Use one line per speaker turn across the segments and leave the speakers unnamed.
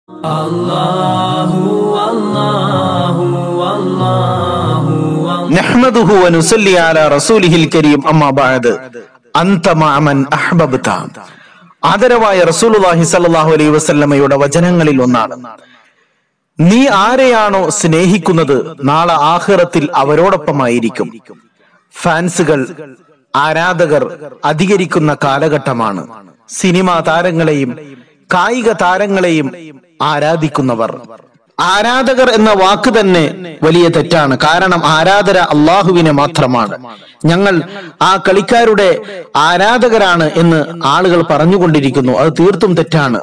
نحمده ونصلي على رسوله الكريم أما بعد أنت مع من أحببت ആദരവായ റസൂലുള്ളാഹി സല്ലല്ലാഹു അലൈഹി വസല്ലമയുടെ വചനങ്ങളിൽ ഒന്നാണ് നീ ആരെയാണോ സ്നേഹിക്കുന്നത് നാളെ ആഖിറത്തിൽ അവരോടൊപ്പമായിരിക്കും ഫാൻസുകൾ ആരാധകർ അധികരിക്കുന്ന കാലഘട്ടമാണ് സിനിമാ താരങ്ങളെയും കായിക താരങ്ങളെയും ആരാധിക്കുന്നവർ ആരാധകർ എന്ന വാക്ക് തന്നെ വലിയ തെറ്റാണ് കാരണം ആരാധന അള്ളാഹുവിനെ മാത്രമാണ് ഞങ്ങൾ ആ കളിക്കാരുടെ ആരാധകരാണ് എന്ന് ആളുകൾ പറഞ്ഞുകൊണ്ടിരിക്കുന്നു അത് തീർത്തും തെറ്റാണ്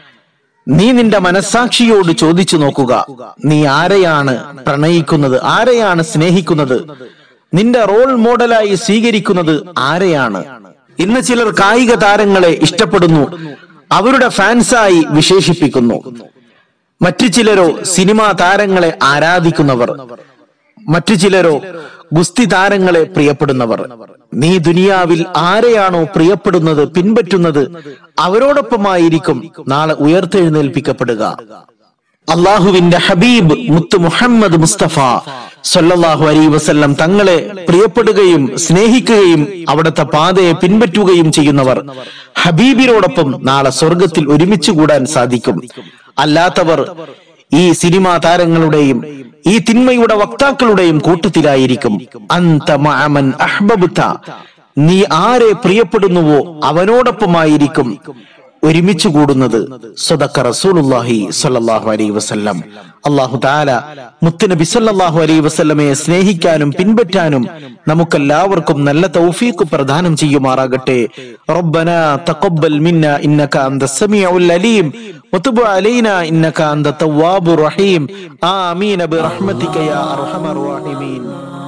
നീ നിന്റെ മനസാക്ഷിയോട് ചോദിച്ചു നോക്കുക നീ ആരെയാണ് പ്രണയിക്കുന്നത് ആരെയാണ് സ്നേഹിക്കുന്നത് നിന്റെ റോൾ മോഡലായി സ്വീകരിക്കുന്നത് ആരെയാണ് ഇന്ന് ചിലർ കായിക താരങ്ങളെ ഇഷ്ടപ്പെടുന്നു അവരുടെ ഫാൻസായി വിശേഷിപ്പിക്കുന്നു മറ്റു ചിലരോ സിനിമാ താരങ്ങളെ ആരാധിക്കുന്നവർ മറ്റു ചിലരോ ഗുസ്തി താരങ്ങളെ പ്രിയപ്പെടുന്നവർ നീ ദുനിയാവിൽ ആരെയാണോ പ്രിയപ്പെടുന്നത് പിൻപറ്റുന്നത് അവരോടൊപ്പമായിരിക്കും നാളെ ഉയർത്തെഴുന്നേൽപ്പിക്കപ്പെടുക അള്ളാഹുവിന്റെ ഹബീബ് മുത്ത് മുഹമ്മദ് മുസ്തഫ സല്ലല്ലാഹു അലൈഹി വസല്ലം തങ്ങളെ പ്രിയപ്പെടുകയും സ്നേഹിക്കുകയും അവിടുത്തെ പാതയെ പിൻപറ്റുകയും ചെയ്യുന്നവർ ഹബീബിനോടൊപ്പം നാളെ സ്വർഗത്തിൽ ഒരുമിച്ച് കൂടാൻ സാധിക്കും അല്ലാത്തവർ ഈ സിനിമാ താരങ്ങളുടെയും ഈ തിന്മയുടെ വക്താക്കളുടെയും കൂട്ടത്തിലായിരിക്കും അന്ത മഅമൻ അഹ്ബബ്ത നീ ആരെ പ്രിയപ്പെടുന്നുവോ അവനോടൊപ്പമായിരിക്കും ഒരുമിച്ച് കൂടുന്നത് സ്വതക്ക റസൂലുള്ളാഹി സ്വല്ലല്ലാഹു അലൈഹി വസല്ലം അല്ലാഹു തആല മുത്തുനബി സല്ലല്ലാഹു അലൈഹി വസല്ലമയെ സ്നേഹിക്കാനും പിൻപറ്റാനും നമുക്കെല്ലാവർക്കും നല്ല തൗഫീഖ് പ്രദാനം ചെയ്യുമാറാകട്ടെ റബ്ബനാ തഖബ്ബൽ മിന്ന ഇന്നക അന്ത സമീഉൽ അലീം وتب علينا إنك أنت التواب الرحيم آمين برحمتك يا أرحم الراحمين